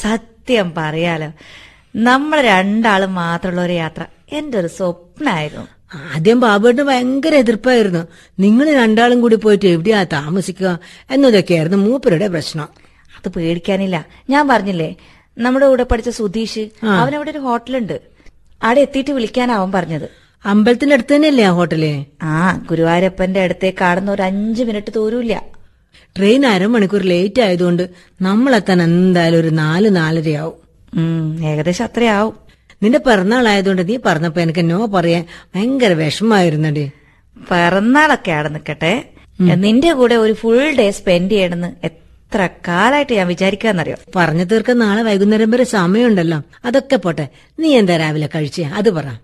സത്യം പറയാലോ നമ്മൾ രണ്ടാളും മാത്രമുള്ള ഒരു യാത്ര എന്റെ ഒരു സ്വപ്നായിരുന്നു ആദ്യം ബാബുവേട്ടന് ഭയങ്കര എതിർപ്പായിരുന്നു നിങ്ങൾ രണ്ടാളും കൂടി പോയിട്ട് എവിടെയാ താമസിക്കുക എന്നതൊക്കെയായിരുന്നു മൂപ്പരുടെ പ്രശ്നം അത് പേടിക്കാനില്ല ഞാൻ പറഞ്ഞില്ലേ നമ്മുടെ കൂടെ പഠിച്ച സുധീഷ് അവനവിടെ ഒരു ഹോട്ടലുണ്ട് അവിടെ എത്തിയിട്ട് വിളിക്കാനാ അവൻ പറഞ്ഞത് അമ്പലത്തിന്റെ അടുത്ത് തന്നെയല്ലേ ആ ഹോട്ടല് ആ ഗുരുവായൂരപ്പന്റെ അടുത്തേക്ക് ആടുന്ന ഒരു അഞ്ചു മിനിറ്റ് ദൂരമില്ല ട്രെയിൻ അരമണിക്കൂർ ലേറ്റ് ആയതുകൊണ്ട് നമ്മളെത്താൻ എന്തായാലും ഒരു നാല് നാലരയാവും ഉം ഏകദേശം അത്രയാവും നിന്റെ പിറന്നാളായതുകൊണ്ട് നീ പറഞ്ഞപ്പോ എനിക്ക് നോ പറയാൻ ഭയങ്കര വിഷമായിരുന്നടി പിറന്നാളൊക്കെ അവിടെ നിക്കട്ടെ നിന്റെ കൂടെ ഒരു ഫുൾ ഡേ സ്പെൻഡ് ചെയ്യണമെന്ന് എത്ര കാലായിട്ട് ഞാൻ വിചാരിക്കാന്നറിയോ പറഞ്ഞു തീർക്കാൻ നാളെ വൈകുന്നേരം വരെ സമയമുണ്ടല്ലോ അതൊക്കെ പോട്ടെ നീ എന്താ രാവിലെ കഴിച്ചേ അത് പറ